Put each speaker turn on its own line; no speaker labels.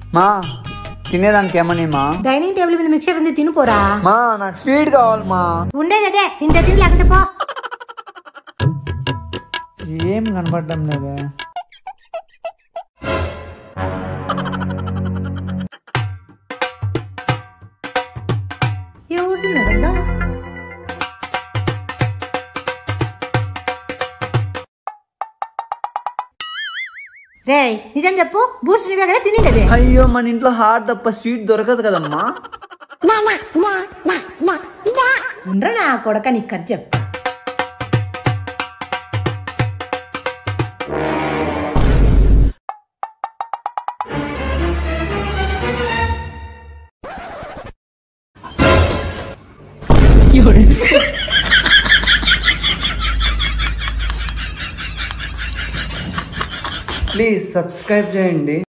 మా తినేదానికి ఏమని మా
డైనింగ్ టేబుల్ మీద మిక్చర్ ఉంది తినిపోరా
మా నాకు స్వీట్ కావాలి మా
ఉండేది అదే తింటే తిని లేకుంటే పో
ఏం కనపడడం లేదే
ఎవరు తిన్నారబ్బా రే నిజం చెప్పు బూస్ట్ నువ్వే కదా తినిండేది
అయ్యో మన ఇంట్లో హాట్ తప్ప స్వీట్ దొరకదు కదమ్మా
ఉండరా నా కొడక నీకు కథ చెప్తా
ప్లీజ్ సబ్స్క్రైబ్ చేయండి